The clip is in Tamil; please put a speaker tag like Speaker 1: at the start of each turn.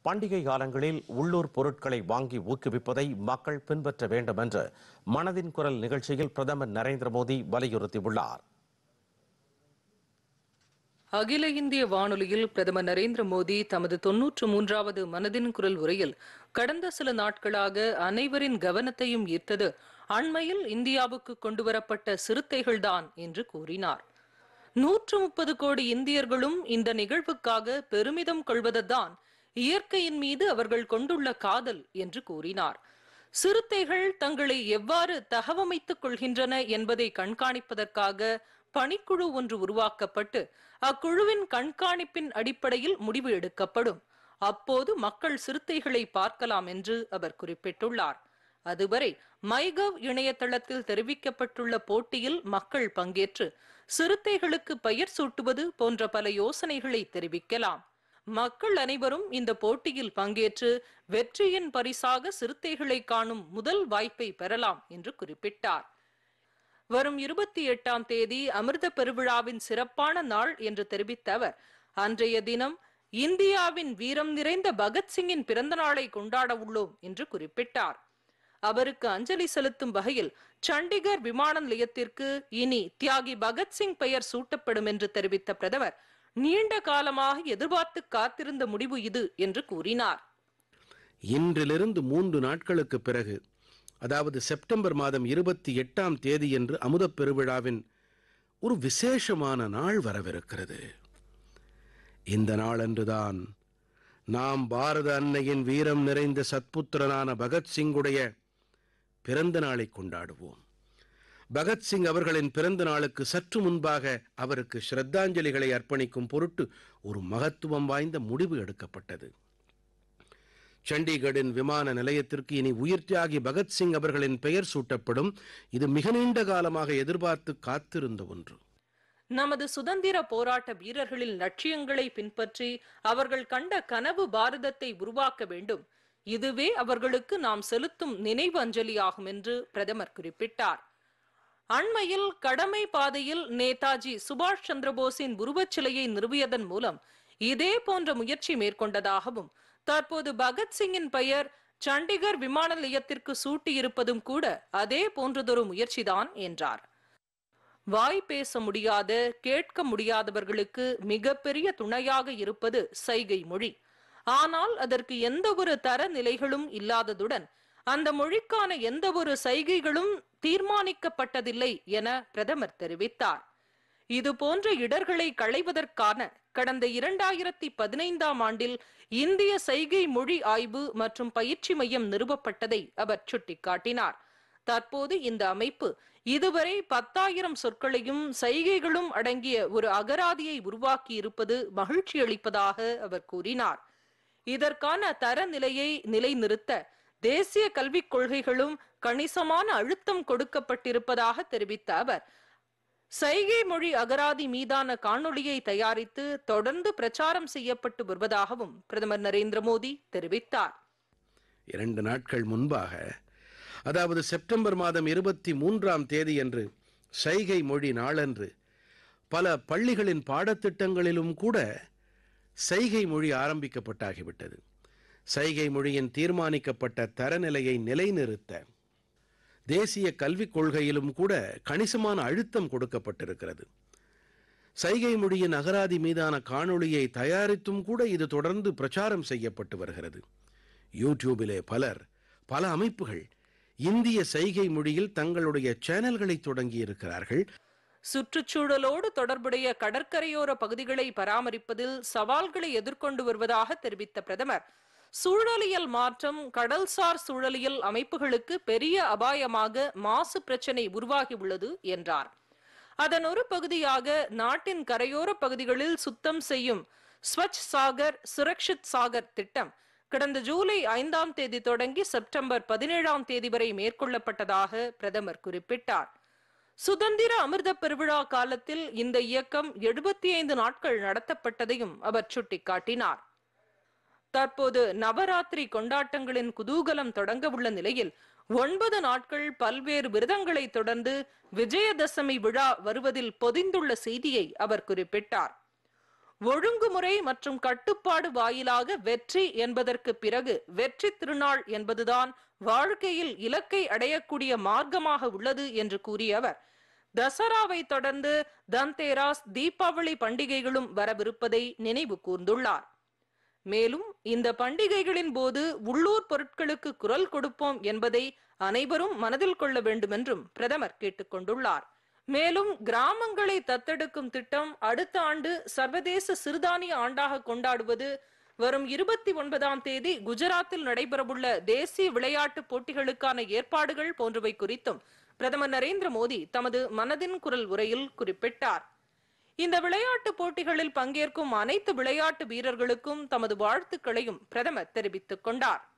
Speaker 1: பண்டிகை காலங்களில் உள்ளூர் பொருட்களை வாங்கி ஊக்குவிப்பதை மக்கள் பின்பற்ற வேண்டும் என்று மனதின் குரல் நிகழ்ச்சியில் பிரதமர் நரேந்திர மோடி வலியுறுத்தியுள்ளார்
Speaker 2: அகில இந்திய வானொலியில் பிரதமர் நரேந்திர மோடி தமது தொன்னூற்று மூன்றாவது மனதின் குரல் உரையில் கடந்த சில நாட்களாக அனைவரின் கவனத்தையும் ஈர்த்தது அண்மையில் இந்தியாவுக்கு கொண்டுவரப்பட்ட சிறுத்தைகள்தான் என்று கூறினார் நூற்று முப்பது கோடி இந்தியர்களும் இந்த நிகழ்வுக்காக பெருமிதம் கொள்வதுதான் இயற்கையின் மீது அவர்கள் கொண்டுள்ள காதல் என்று கூறினார் சிறுத்தைகள் தங்களை எவ்வாறு தகவமைத்துக் கொள்கின்றன என்பதை கண்காணிப்பதற்காக பணிக்குழு ஒன்று உருவாக்கப்பட்டு அக்குழுவின் கண்காணிப்பின் அடிப்படையில் முடிவு எடுக்கப்படும் அப்போது மக்கள் சிறுத்தைகளை பார்க்கலாம் என்று அவர் குறிப்பிட்டுள்ளார் அதுவரை மைகவ் இணையதளத்தில் தெரிவிக்கப்பட்டுள்ள போட்டியில் மக்கள் பங்கேற்று சிறுத்தைகளுக்கு பெயர் சூட்டுவது போன்ற பல யோசனைகளை தெரிவிக்கலாம் மக்கள் அனைவரும் இந்த போட்டியில் பங்கேற்று வெற்றியின் பரிசாக சிறுத்தைகளை காணும் முதல் வாய்ப்பை பெறலாம் என்று குறிப்பிட்டார் வரும் இருபத்தி எட்டாம் தேதி அமிர்த பெருவிழாவின் சிறப்பான நாள் என்று தெரிவித்த அவர் அன்றைய தினம் இந்தியாவின் வீரம் நிறைந்த பகத்சிங்கின் பிறந்த நாளை கொண்டாட உள்ளோம் என்று குறிப்பிட்டார் அவருக்கு அஞ்சலி செலுத்தும் வகையில் சண்டிகர் விமான நிலையத்திற்கு இனி தியாகி பகத்சிங் பெயர் சூட்டப்படும் என்று தெரிவித்த பிரதமர் நீண்ட காலமாக எதிர்பார்த்து காத்திருந்த முடிவு இது என்று கூறினார்
Speaker 3: இன்றிலிருந்து மூன்று நாட்களுக்கு பிறகு அதாவது செப்டம்பர் மாதம் இருபத்தி எட்டாம் தேதியன்று அமுதப் பெருவிழாவின் ஒரு விசேஷமான நாள் வரவிருக்கிறது இந்த நாளன்றுதான் நாம் பாரத அன்னையின் வீரம் நிறைந்த சத்புத்திரனான பகத்சிங்குடைய பிறந்த நாளை கொண்டாடுவோம் பகத்சிங் அவர்களின் பிறந்த நாளுக்கு சற்று முன்பாக அவருக்கு ஸ்ரத்தாஞ்சலிகளை அர்ப்பணிக்கும் பொருட்டு ஒரு மகத்துவம் வாய்ந்த முடிவு எடுக்கப்பட்டது சண்டிகரின் விமான நிலையத்திற்கு இனி உயிர் தியாகி பகத்சிங் அவர்களின் பெயர் சூட்டப்படும் இது மிக நீண்ட காலமாக எதிர்பார்த்து காத்திருந்த ஒன்று
Speaker 2: நமது சுதந்திர போராட்ட வீரர்களின் லட்சியங்களை பின்பற்றி அவர்கள் கண்ட கனவு பாரதத்தை உருவாக்க வேண்டும் இதுவே அவர்களுக்கு நாம் செலுத்தும் நினைவு அஞ்சலியாகும் என்று பிரதமர் குறிப்பிட்டார் அண்மையில் கடமை பாதையில் நேதாஜி சுபாஷ் சந்திரபோஸின் உருவச்சிலையை நிறுவியதன் மூலம் இதே போன்ற முயற்சி மேற்கொண்டதாகவும் தற்போது பகத்சிங்கின் பெயர் சண்டிகர் விமான நிலையத்திற்கு சூட்டியிருப்பதும் கூட அதே போன்றதொரு முயற்சிதான் என்றார் வாய் பேச முடியாத கேட்க முடியாதவர்களுக்கு மிகப்பெரிய துணையாக இருப்பது சைகை மொழி ஆனால் அதற்கு எந்த ஒரு தர நிலைகளும் இல்லாததுடன் அந்த மொழிக்கான எந்த ஒரு சைகைகளும் தீர்மானிக்கப்பட்டதில்லை என பிரதமர் தெரிவித்தார் இது போன்ற இடர்களை களைவதற்கான கடந்த இரண்டாயிரத்தி பதினைந்தாம் ஆண்டில் இந்திய சைகை மொழி ஆய்வு மற்றும் பயிற்சி மையம் நிறுவப்பட்டதை அவர் சுட்டிக்காட்டினார் தற்போது இந்த அமைப்பு இதுவரை பத்தாயிரம் சொற்களையும் சைகைகளும் அடங்கிய ஒரு அகராதியை உருவாக்கி இருப்பது மகிழ்ச்சி அளிப்பதாக அவர் கூறினார் இதற்கான தரநிலையை நிலைநிறுத்த தேசிய கல்விக் கொள்கைகளும் கணிசமான அழுத்தம் கொடுக்கப்பட்டிருப்பதாக தெரிவித்த அவர் சைகை மொழி அகராதி மீதான காணொளியை தயாரித்து தொடர்ந்து பிரச்சாரம் செய்யப்பட்டு வருவதாகவும் பிரதமர் நரேந்திர மோடி தெரிவித்தார்
Speaker 3: இரண்டு நாட்கள் முன்பாக அதாவது செப்டம்பர் மாதம் இருபத்தி மூன்றாம் தேதியன்று சைகை மொழி நாளன்று பல பள்ளிகளின் பாடத்திட்டங்களிலும் கூட சைகை மொழி ஆரம்பிக்கப்பட்டாகிவிட்டது சைகை மொழியின் தீர்மானிக்கப்பட்ட தரநிலையை நிலைநிறுத்த தேசிய கல்விக் கொள்கையிலும் கூட கணிசமான அழுத்தம் கொடுக்கப்பட்டிருக்கிறது சைகை மொழியின் அகராதி மீதான காணொளியை தயாரித்தும் கூட இது தொடர்ந்து பிரச்சாரம் செய்யப்பட்டு வருகிறது யூடியூபிலே பலர் பல அமைப்புகள் இந்திய சைகை மொழியில் தங்களுடைய சேனல்களை தொடங்கி இருக்கிறார்கள்
Speaker 2: சுற்றுச்சூழலோடு தொடர்புடைய கடற்கரையோர பகுதிகளை பராமரிப்பதில் சவால்களை எதிர்கொண்டு வருவதாக தெரிவித்த பிரதமர் சூழலியல் மாற்றம் கடல்சார் சூழலியல் அமைப்புகளுக்கு பெரிய அபாயமாக மாசு பிரச்சனை உருவாகியுள்ளது என்றார் அதன் ஒரு பகுதியாக நாட்டின் கரையோர பகுதிகளில் சுத்தம் செய்யும் ஸ்வச் சாகர் சுரக்ஷித் சாகர் திட்டம் கடந்த ஜூலை ஐந்தாம் தேதி தொடங்கி செப்டம்பர் பதினேழாம் தேதி வரை மேற்கொள்ளப்பட்டதாக பிரதமர் குறிப்பிட்டார் சுதந்திர அமிர்த பெருவிழா காலத்தில் இந்த இயக்கம் எழுபத்தி ஐந்து நாட்கள் நடத்தப்பட்டதையும் அவர் சுட்டிக்காட்டினார் தற்போது நவராத்திரி கொண்டாட்டங்களின் குதூகலம் தொடங்க உள்ள நிலையில் ஒன்பது நாட்கள் பல்வேறு விரதங்களை தொடர்ந்து விஜயதசமி விழா வருவதில் பொதிந்துள்ள செய்தியை அவர் குறிப்பிட்டார் ஒழுங்குமுறை மற்றும் கட்டுப்பாடு வாயிலாக வெற்றி என்பதற்கு பிறகு வெற்றி திருநாள் என்பதுதான் வாழ்க்கையில் இலக்கை அடையக்கூடிய மார்க்கமாக உள்ளது என்று கூறிய அவர் தசராவை தொடர்ந்து தந்தேராஸ் தீபாவளி பண்டிகைகளும் வரவிருப்பதை நினைவு கூர்ந்துள்ளார் மேலும் இந்த பண்டிகைகளின் போது உள்ளூர் பொருட்களுக்கு குரல் கொடுப்போம் என்பதை அனைவரும் மனதில் கொள்ள வேண்டும் என்றும் பிரதமர் கேட்டுக்கொண்டுள்ளார் மேலும் கிராமங்களை தத்தெடுக்கும் திட்டம் அடுத்த ஆண்டு சர்வதேச சிறுதானிய ஆண்டாக கொண்டாடுவது வரும் இருபத்தி ஒன்பதாம் தேதி குஜராத்தில் நடைபெறவுள்ள தேசிய விளையாட்டுப் போட்டிகளுக்கான ஏற்பாடுகள் போன்றவை குறித்தும் பிரதமர் நரேந்திர மோடி தமது மனதின் குரல் உரையில் குறிப்பிட்டார் இந்த விளையாட்டுப் போட்டிகளில் பங்கேற்கும் அனைத்து விளையாட்டு வீரர்களுக்கும் தமது வாழ்த்துக்களையும் பிரதமர் தெரிவித்துக் கொண்டார்